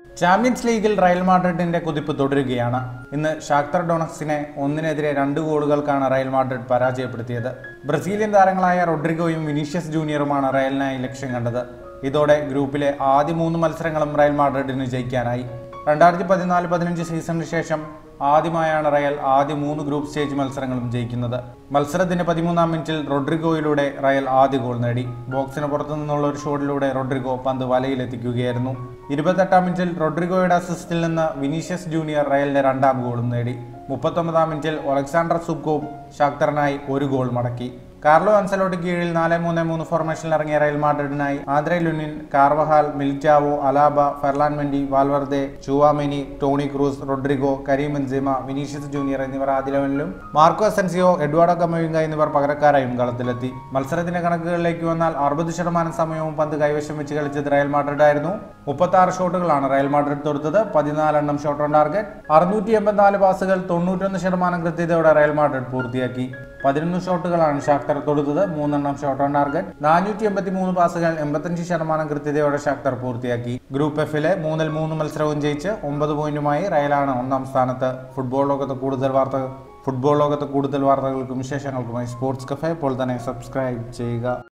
champions ലീഗിൽ Real മാഡ്രിഡിന്റെ കുതിപ്പ് തുടരുകയാണ് ഇന്ന് ഷാക്തർ ഡൊണക്സിനെ ഒന്നിനെതിരെ രണ്ട് ഗോളുകൾക്കാണ് റയൽ മാഡ്രിഡ് പരാജയപ്പെടുത്തിയത് ബ്രസീലിയൻ താരങ്ങളായ റൊഡ്രിഗോയും വിനീഷ്യസ് ജൂനിയറുമാണ് റയലിനായി ലക്ഷ്യം കണ്ടത് ഇതോടെ ഗ്രൂപ്പിലെ ആദ്യ മൂന്ന് മത്സരങ്ങളും റയൽ മാഡ്രിഡിന് ജയിക്കാനായി രണ്ടായിരത്തി പതിനാല് പതിനഞ്ച് സീസണിന് ശേഷം ആദ്യമായാണ് റയൽ ആദ്യ മൂന്ന് ഗ്രൂപ്പ് സ്റ്റേജ് മത്സരങ്ങളും ജയിക്കുന്നത് മത്സരത്തിന്റെ പതിമൂന്നാം മിനിറ്റിൽ റൊഡ്രിഗോയിലൂടെ റയൽ ആദ്യ ഗോൾ നേടി ബോക്സിന് പുറത്തു നിന്നുള്ള ഒരു ഷോട്ടിലൂടെ റൊഡ്രിഗോ പന്ത് വലയിലെത്തിക്കുകയായിരുന്നു ഇരുപത്തെട്ടാം മിനിറ്റിൽ റൊഡ്രിഗോയുടെ അസിസ്റ്റിൽ നിന്ന് വിനീഷ്യസ് ജൂനിയർ റയലിന്റെ രണ്ടാം ഗോളും നേടി മുപ്പത്തൊമ്പതാം മിനിറ്റിൽ ഒലക്സാണ്ടർ സുബ്കോവ് ഷാക്തറിനായി ഒരു ഗോൾ മടക്കി കാർലോ അൻസലോട്ട് കീഴിൽ നാല് മൂന്ന് മൂന്ന് ഫോർമേഷനിൽ ഇറങ്ങിയ റയൽ മാഡ്രിഡിനായി Andriy Lunin Carvajal Militao Alaba Ferland Mendy Valverde Tchouameni Toni Kroos Rodrygo Karim Benzema Vinicius Junior എന്നിവർ ആദ്യ ലെവലിലും മാർക്കോ അസൻസിയോ എഡ്വാർഡോ കമവിംഗ എന്നിവർ പകരക്കാരായും കളത്തിലെത്തി മത്സരത്തിന്റെ കണക്കുകളിലേക്ക് വന്നാൽ അറുപത് ശതമാനം സമയവും പന്ത് കൈവശം വെച്ച് കളിച്ചത് റയൽ മാഡ്രിഡ് ആയിരുന്നു മുപ്പത്തി ആറ് ഷോട്ടുകളാണ് റയൽ മാഡ്രിഡ് തൊടുത്തത് പതിനാലെണ്ണം ഷോട്ട് ഓൺ ടാർഗറ്റ് അറുന്നൂറ്റി എൺപത്തിനാല് പാസുകൾ തൊണ്ണൂറ്റൊന്ന് ശതമാനം കൃത്യതയോടെ റയൽ മാഡ്രിഡ് പൂർത്തിയാക്കി പതിനൊന്ന് ഷോട്ടുകളാണ് ഷാക്തർ തൊടുത്തത് മൂന്നെണ്ണം ഷോട്ട് ഓൺ ടാർഗറ്റ് നാനൂറ്റി എൺപത്തി മൂന്ന് പാസുകൾ എൺപത്തഞ്ച് ശതമാനം കൃത്യതയോടെ ഷാക്തർ പൂർത്തിയാക്കി ഗ്രൂപ്പ് എഫിലെ മൂന്നിൽ മൂന്ന് മത്സരവും ജയിച്ച് ഒമ്പത് പോയിന്റുമായി റയലാണ് ഒന്നാം സ്ഥാനത്ത് ഫുട്ബോൾ ലോകത്ത് കൂടുതൽ വാർത്തകൾ ഫുട്ബോൾ ലോകത്ത് കൂടുതൽ വാർത്തകൾക്കും വിശേഷങ്ങൾക്കുമായി സ്പോർട്സ് കഫേ ഇപ്പോൾ തന്നെ സബ്സ്ക്രൈബ് ചെയ്യുക